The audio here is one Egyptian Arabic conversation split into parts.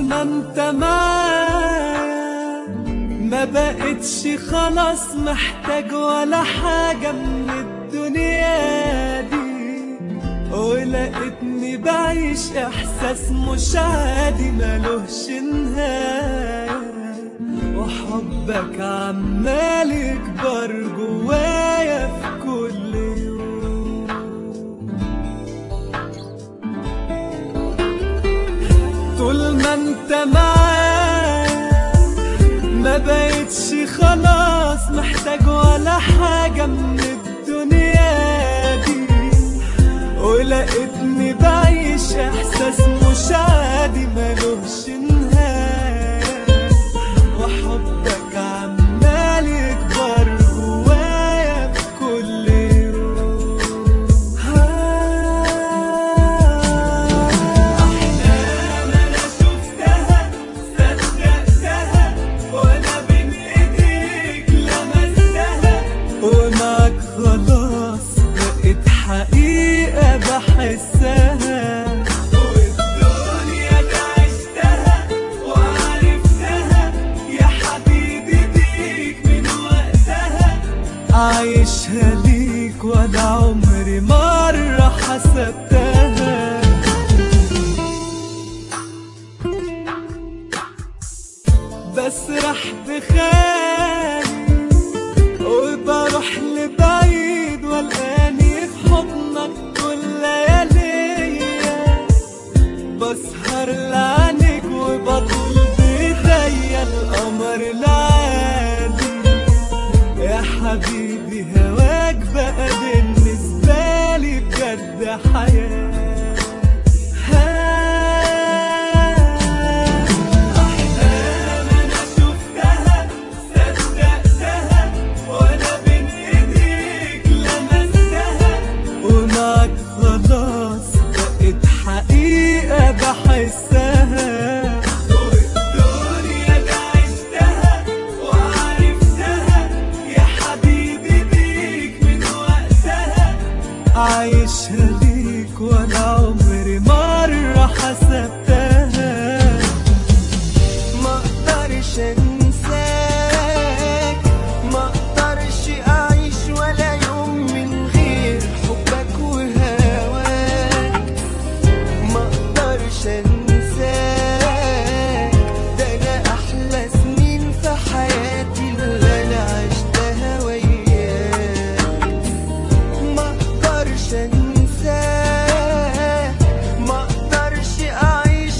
ما انت معايا ما بقتش خلاص محتاج ولا حاجة من الدنيا دي ولقيتني بعيش احساس مش عادي ملوش نهاية وحبك عمال يكبر جوايا في كل يوم طول ما انت معايا ما بقتش خلاص محتاج ولا حاجة من الدنيا دي ولقيتني بعيش احساس مش عادي ملوش نهاية وحبك عمال يكبر جوايا في كل يوم أحلام أنا شفتها صدقتها وأنا بين إيديك لمستها ومعك خلاص بقت حقيقة بحسها والدنيا دي عشتها وعرفتها يا حبيبي بيك من وقتها عايشها ليك ولا عمري مرة حسبتها بسرح بخيالي وبروح لبعيد والقاني في حضنك كل لياليا بسهر لعنك وبطل بايديا القمر العالي يا حبيبي هواك بقى بالنسبة لي بجد حياة أحلام أنا شفتها صدقتها وأنا بين إيديك لمستها ومعك خلاص بقت حقيقة بحسها والدنيا دي عشتها وعرفتها يا حبيبي بيك من وقتها عايشها ليك ولا عمري مرة حسبتها ما اقدرش انساك ما اقدرش اعيش ولا يوم من غير حبك وهواك ما اقدرش انساك ده انا احلى سنين في حياتي اللي انا عشتها وياك ما اقدرش انساك ما اقدرش اعيش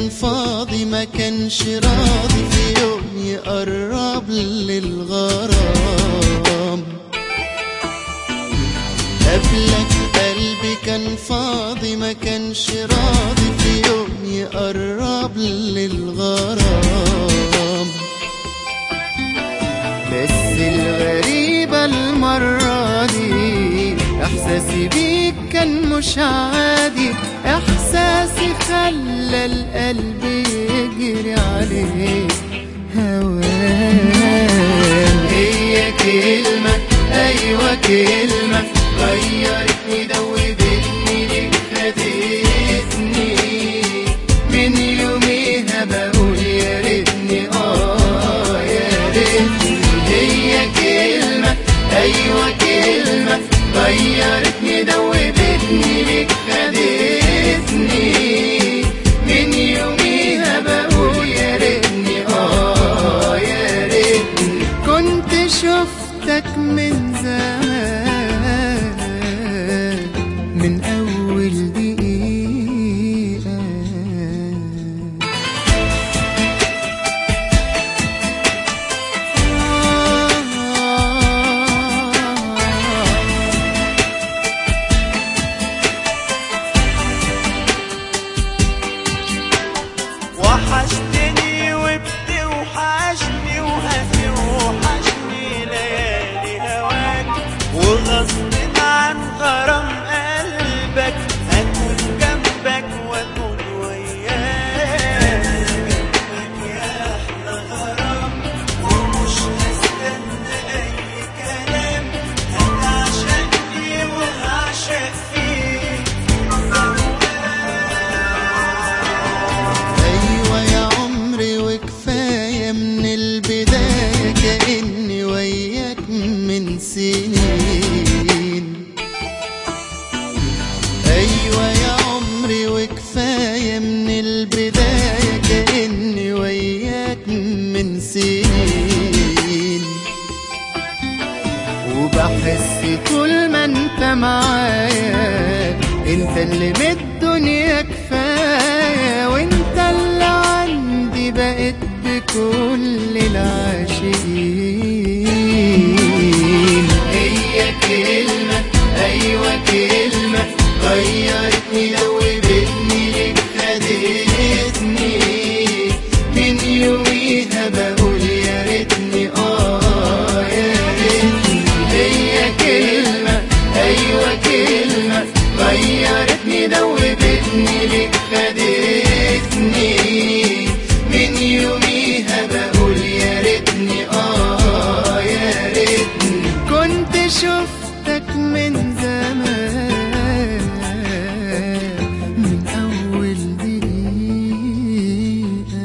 كان فاضي ما كانش راضي في يوم يقرب للغرام قبلك قلبي كان فاضي ما كانش راضي في يوم يقرب للغرام بس الغريبة المرة دي إحساسي بيك كان مش عادي إحساسي خلى القلب يجري عليك هوام هي كلمة أيوة كلمة غيرتني دوبتني ليك خدتني من يوميها بقول يا ريتني اه يا ريتني هي كلمة أيوة كلمة غيرتني دوبتني ليك خدتني من يوميها بقول يا ريتني اه يا ريتني كنت شفتك من زمان من أول دقيقة وحشتني وبتوحشني وهتوحشني ليالي هواك وغصب عن غرام قلبك هكون جنبك واكون وياك جنبك يا احلى غرام ومش هستنى اي كلام هتعشقني وهعشق فيك أيوة يا عمري وكفاية من البداية كأني وياك من سنين أيوة يا عمري وكفاية من البداية كأني وياك من سنين وبحس طول ما انت معايا انت اللي من الدنيا كفاية وانت اللي عندي بقيت بكل العاشقين هي كلمة ايوه كلمة غيرتني دوبتني ليك خدتني من يوميها بقول يا ريتني اه يا ريتني هي كلمة أيوة كلمة غيرتني دوبتني ليك خدتني من يوميها بقول يا ريتني اه يا ريتني كنت شفتك من زمان من أول دقيقة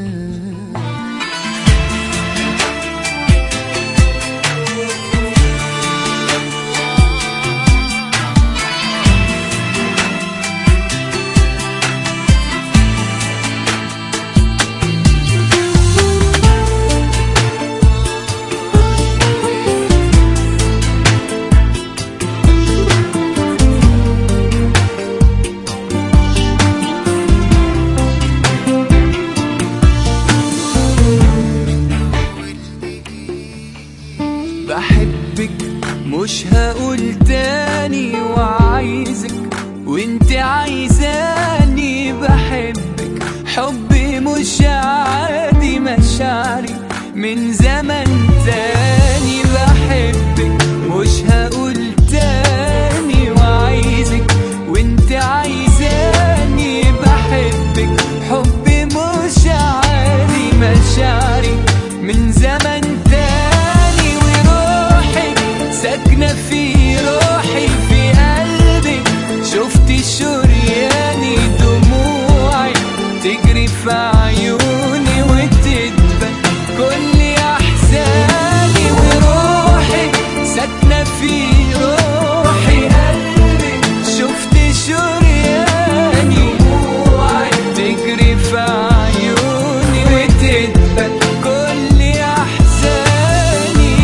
بحبك مش هقول تاني وعايزك وانت عايزاني بحبك حبي مش عادي مشاعري من زمن تاني بحبك مش هقول تاني وعايزك وانت عايزاني بحبك حبي مش عادي مشاعري من زمن تاني وروحي ساكنة في روحي في قلبي شفت شرياني دموعي تجري في عيوني وتدبل كل أحزاني وروحي ساكنة في روحي قلبي شفت شرياني دموعي تجري في عيوني وتدبل كل أحزاني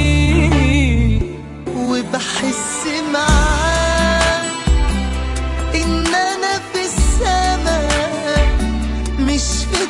وبحس معاك ان انا في السماء مش في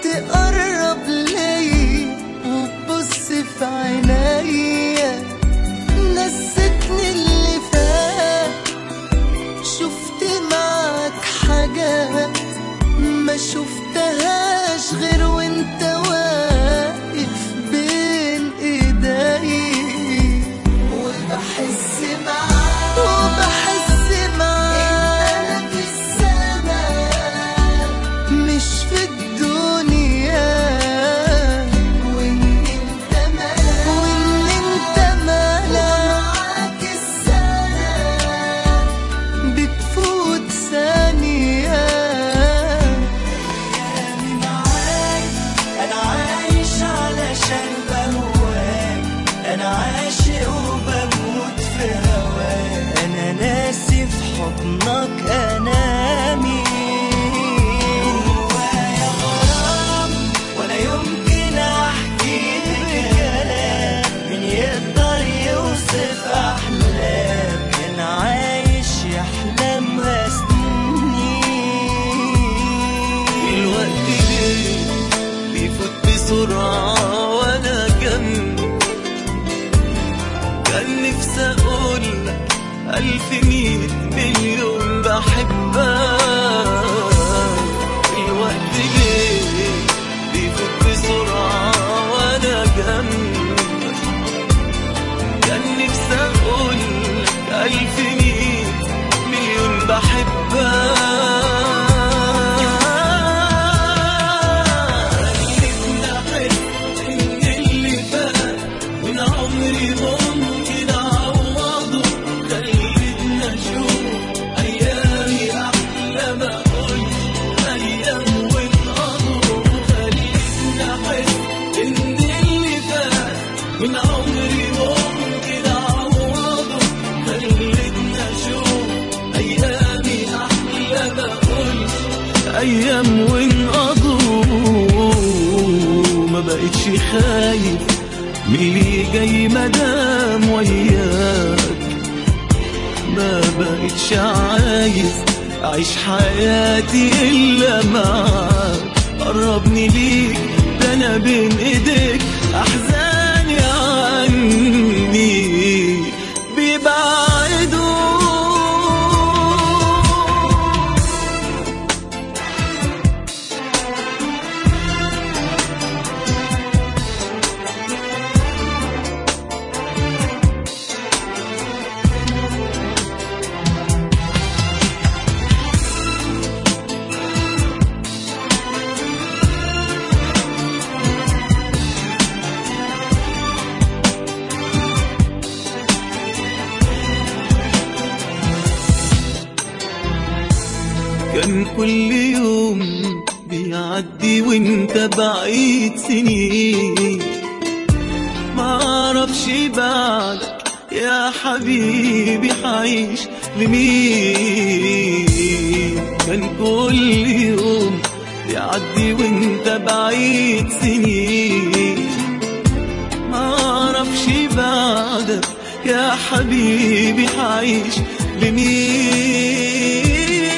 تقرب ليا وتبص في عينيا نستني اللي فات شفت معاك حاجات ما شفتهاش غير وانت واقف بين ايدي وبحس معاك وبحس معاك انت في السماء مش في الدنيا وان انت مالك وان انت مالك ومعاك السنة بتفوت ثانية أيامي معاك أنا عايش علشان بهواك أنا عاشق وبموت في هواك أنا ناسي في حضنك أنامي جوايا غرام ولا يمكن أحكي بكلام مين يقدر يوصف أحلام كان عايش يحلمها سنين الوقت ليه بيفوت بسرعة وأنا جنبك كان نفسي أقول لك ألف مية مليون بحبك الوقت ليه بيفوت بسرعة وأنا جنبك كان نفسي أقول لك ألف مية مليون بحبك إن اللي فات من عمري ممكن أعوضه خليتنا أشوف أيامي أحلى ما قلت أيام وانقضوا خليتنا أحس إن اللي فات من عمري ممكن أعوضه خليتنا أشوف أيامي أحلى ما قلت أيام وانقضوا ما بقتش خايف من اللي جاي مدام وياك ما بقتش عايز أعيش حياتي إلا معاك قربني ليك ده أنا بين إيديك أحزاني عني بيبعدوا كان كل يوم بيعدي وانت بعيد سنين معرفش بعدك يا حبيبي حعيش لمين كان كل يوم بيعدي وانت بعيد سنين معرفش بعدك يا حبيبي حعيش لمين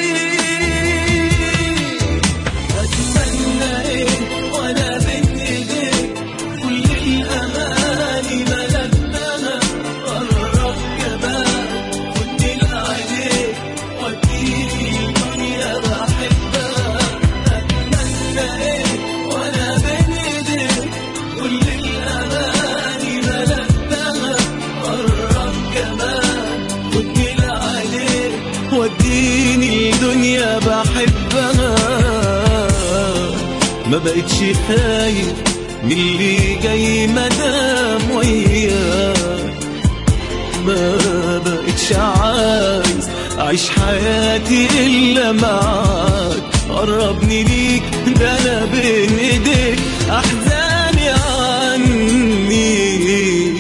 أتمنى إيه وأنا بين إيديك كل الأماني ملكتها قرب كمان خدني لعينيك وديني الدنيا بحبها أتمنى إيه وأنا بين إيديك كل الأماني ملكتها قرب كمان خدني لعينيك وديني الدنيا بحبها ما بقتش خايف من اللي جاي مدام وياك ما بقتش عايز أعيش حياتي إلا معاك قربني ليك ده أنا بين إيديك أحزاني عني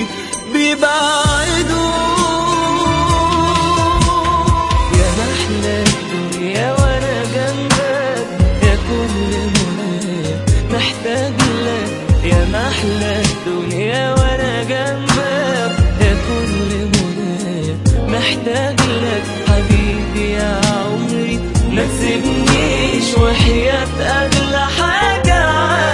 بيبعدوا يا محلى الدنيا وانا جنبك يا كل منايا محتاج لك يا محلى الدنيا وانا جنبك يا كل منايا محتاج لك حبيبي يا عمري ما تسيبنيش وحياة أغلى حاجة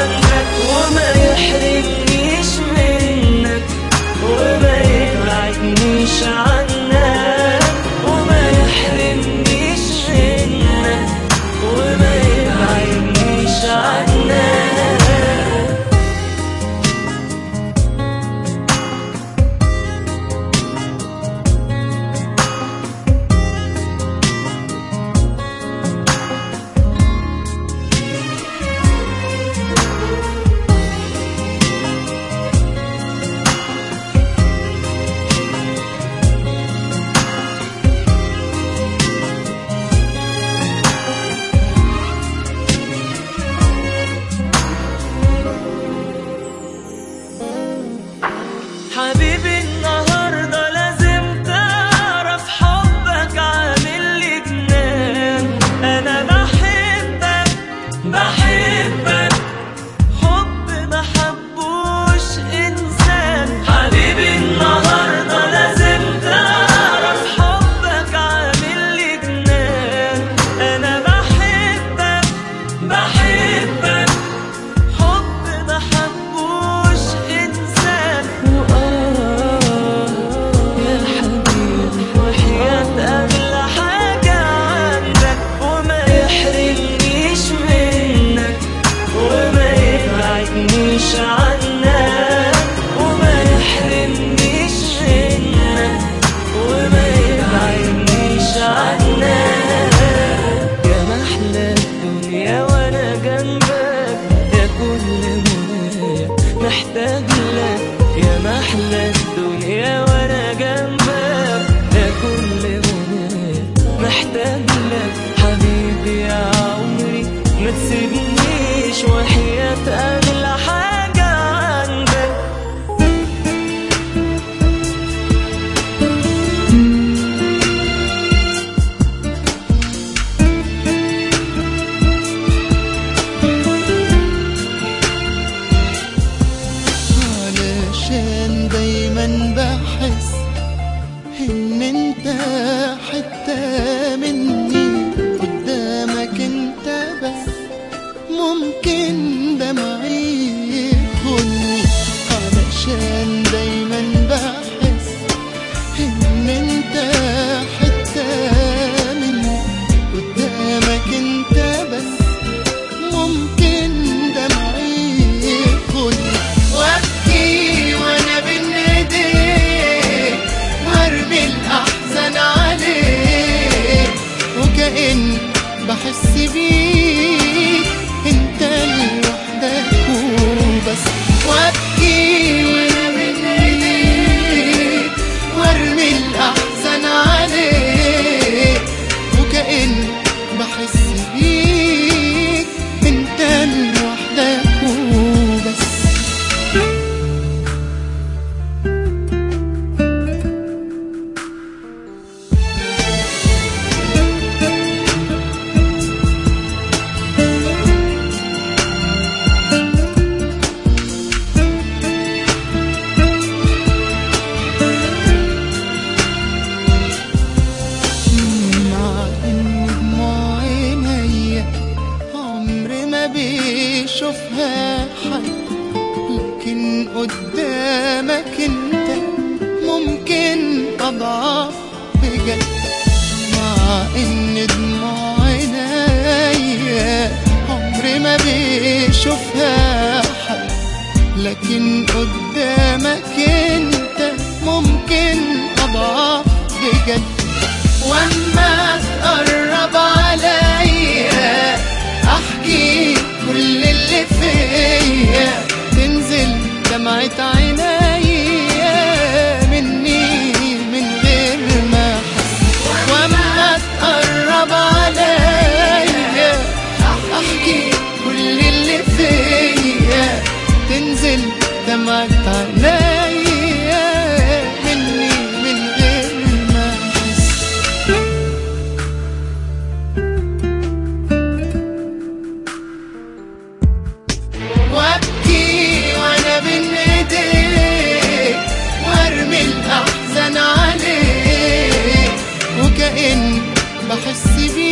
محتاج لك حبيبي يا عمري ما تسيبنيش وحياة أغلى حاجة عندك علشان دايما بحس ان انت حتة مني قدامك انت بس ممكن دمعي يخوني علشان دايما بحس ان انت حتة مني قدامك انت بس ممكن دمعي يخوني وابكي وانا بين ايديك وارمي الاحزان عليك وكأن بحس بيك انت لوحدك وبس وابكي وانا بين ايديك وارمي الاحزان عليك وكأن بحس بيك انت لوحدك وبس مع ان دموع عينيا عمر ما بيشوفها حد لكن قدامك انت ممكن اضعف بجد مع ان دموع عينيا عمر ما بيشوفها حد لكن قدامك انت ممكن اضعف بجد واما تقرب عليا احكي كل اللي فيا تنزل دمعة عينيا مني من غير ما احس واما تقرب عليا احكي كل اللي فيا تنزل دمعة عينيا مني من غير ما احس وابكي وانا بين ايديك وارمي الاحزان عليك وكأن بحس بيك